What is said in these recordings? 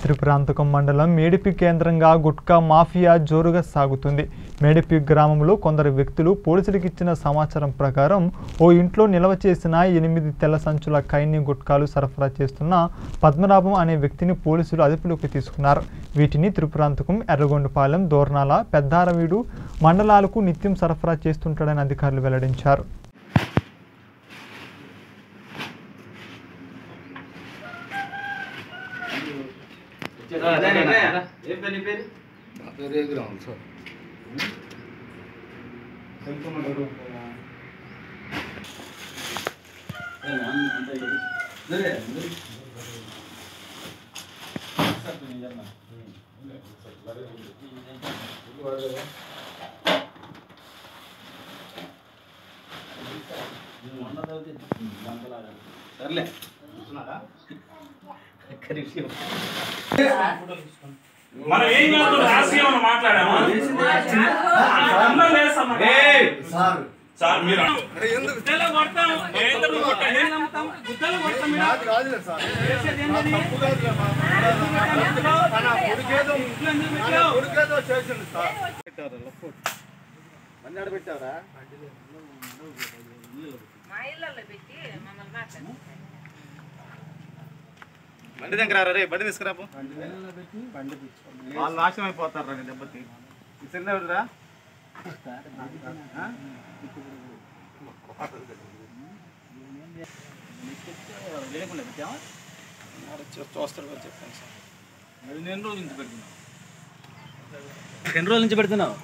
త్రిపురాంతకం మండలం మేడిపి కేంద్రంగా గుట్కా మాఫియా జోరుగా సాగుతుంది మేడిపి గ్రామంలో కొందరు వ్యక్తులు పోలీసులకు ఇచ్చిన సమాచారం ప్రకారం ఓ ఇంట్లో నిల్వ చేసిన ఎనిమిది తెల్ల సంచుల ఖైనీ గుట్కాలు సరఫరా చేస్తున్న పద్మనాభం అనే వ్యక్తిని పోలీసులు అదుపులోకి తీసుకున్నారు వీటిని త్రిపురాంతకం ఎర్రగొండపాలెం దోర్నాల పెద్దారవీడు మండలాలకు నిత్యం సరఫరా చేస్తుంటాడని అధికారులు వెల్లడించారు వేరే గ్రామం సార్ సర్లే మనం ఏం చేస్తాం రాజకీయం మాట్లాడామా అందరం లేస్తాం సార్ సార్ మీరు ఎందుకు గుద్దలో కొడతాం ఎందుకు కొట్టాలి? ఏం నమ్ముతాం? గుద్దలో కొడతాం మీరు. నాకు రాదులే సార్ చేసేది నా ఏంటది? తప్పు కాదులే మా నా కొడుకేదో ఇంట్లో ఎందుకు నా పెట్టావు? కొడుకేదో చేసింది సార్ బండి ఆడ పెట్టావరా మా ఇళ్ళల్లో పెట్టి మమ్మల్ని మాట్లాడు బండి దగ్గర రే బండి తీసుకురాపు వాళ్ళు నాశనం అయిపోతారు రా దెబ్బకి ఈ చిన్న ఎవరురా చూస్తాడు చెప్పాను సార్ ఎన్ని రోజుల నుంచి పెడుతున్నావు ఎన్ని రోజుల నుంచి పెడుతున్నావు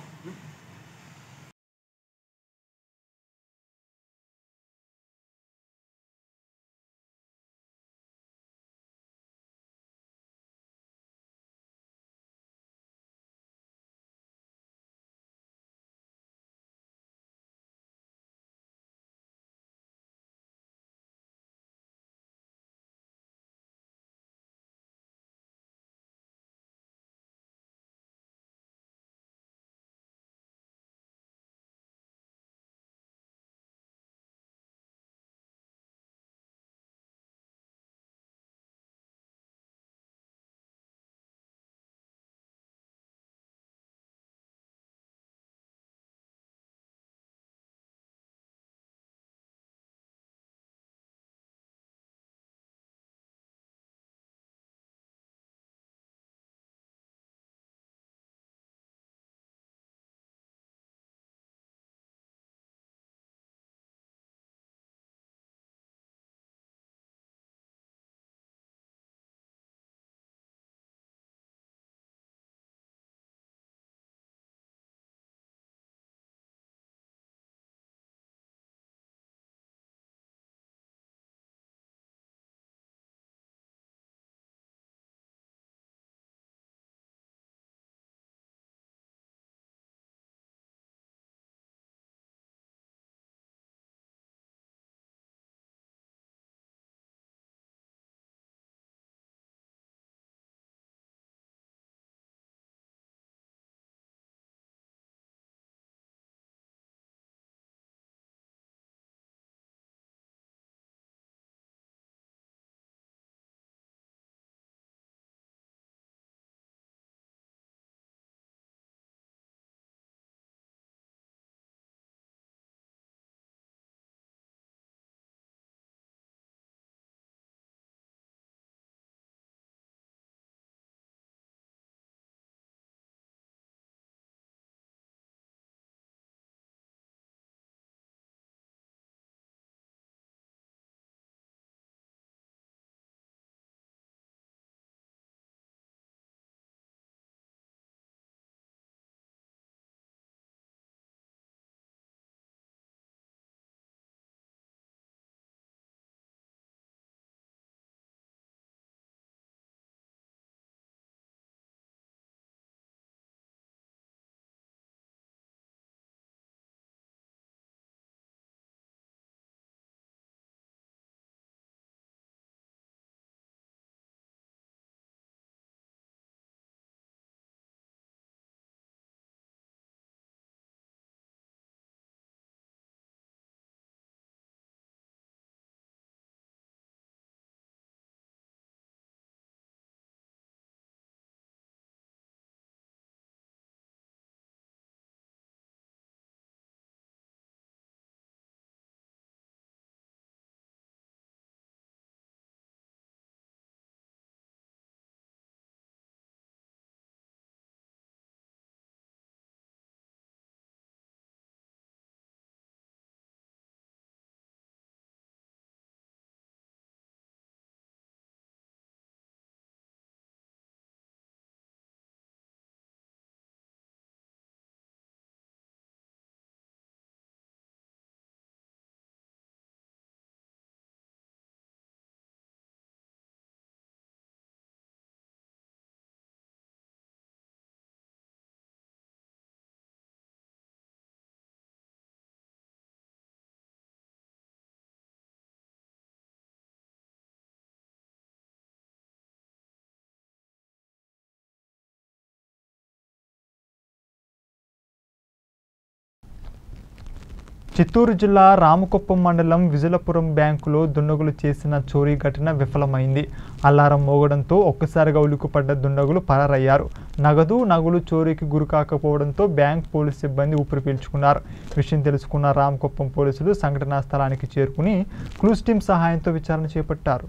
చిత్తూరు జిల్లా రామకుప్పం మండలం విజులపురం బ్యాంకులో దుండగులు చేసిన చోరీ ఘటన విఫలమైంది అల్లారం మోగడంతో ఒక్కసారిగా ఉలిక్కుపడ్డ దుండగులు పరారయ్యారు నగదు నగులు చోరీకి గురి కాకపోవడంతో బ్యాంక్ పోలీసు సిబ్బంది ఊపిరి పీల్చుకున్నారు విషయం తెలుసుకున్న రామకుప్పం పోలీసులు సంఘటనా స్థలానికి చేరుకుని క్లూస్ టీం సహాయంతో విచారణ చేపట్టారు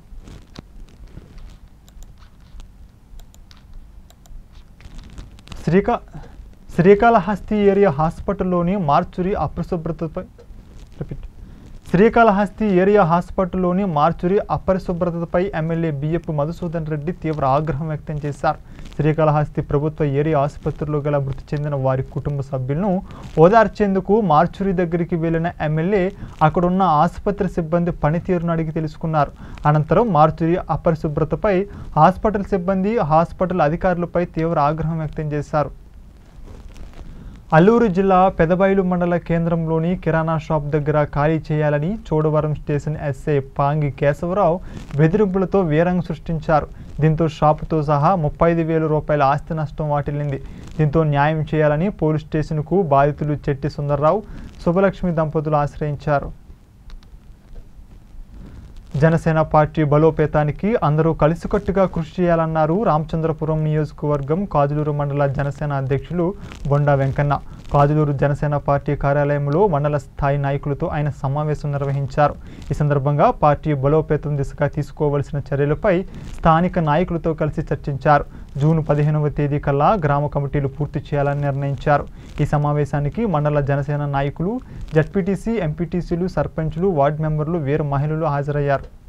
శ్రీకా శ్రీకాళహస్తి ఏరియా హాస్పిటల్లోని మార్చురీ అపరిశుభ్రతపై రిపీట్ శ్రీకాళహస్తి ఏరియా హాస్పిటల్లోని మార్చురీ అపరిశుభ్రతపై ఎమ్మెల్యే బియ్యపు మధుసూదన్ రెడ్డి తీవ్ర ఆగ్రహం వ్యక్తం చేశారు శ్రీకాళహస్తి ప్రభుత్వ ఏరియా ఆసుపత్రిలో గల మృతి చెందిన వారి కుటుంబ సభ్యులను ఓదార్చేందుకు మార్చురీ దగ్గరికి వెళ్లిన ఎమ్మెల్యే అక్కడున్న ఆసుపత్రి సిబ్బంది పనితీరును అడిగి తెలుసుకున్నారు అనంతరం మార్చురీ అపరిశుభ్రతపై హాస్పిటల్ సిబ్బంది హాస్పిటల్ అధికారులపై తీవ్ర ఆగ్రహం వ్యక్తం చేశారు అల్లూరు జిల్లా పెదబైలు మండల కేంద్రంలోని కిరాణా షాప్ దగ్గర ఖాళీ చేయాలని చోడవరం స్టేషన్ ఎస్ఐ పాంగి కేశవరావు బెదిరింపులతో వీరంగం సృష్టించారు దీంతో షాపుతో సహా ముప్పై ఐదు వేల రూపాయల ఆస్తి నష్టం వాటిల్లింది దీంతో న్యాయం చేయాలని పోలీస్ స్టేషన్కు బాధితులు చెట్టి సుందర్రావు శుభలక్ష్మి దంపతులు ఆశ్రయించారు జనసేన పార్టీ బలోపేతానికి అందరూ కలిసికట్టుగా కృషి చేయాలన్నారు రామచంద్రపురం నియోజకవర్గం కాజులూరు మండల జనసేన అధ్యక్షులు బొండా వెంకన్న కాజులూరు జనసేన పార్టీ కార్యాలయంలో మండల స్థాయి నాయకులతో ఆయన సమావేశం నిర్వహించారు ఈ సందర్భంగా పార్టీ బలోపేతం దిశగా తీసుకోవలసిన చర్యలపై స్థానిక నాయకులతో కలిసి చర్చించారు జూన్ పదిహేనవ తేదీ కల్లా గ్రామ కమిటీలు పూర్తి చేయాలని నిర్ణయించారు ఈ సమావేశానికి మండల జనసేన నాయకులు జడ్పీటీసీ ఎంపీటీసీలు సర్పంచులు వార్డు మెంబర్లు వీరు మహిళలు హాజరయ్యారు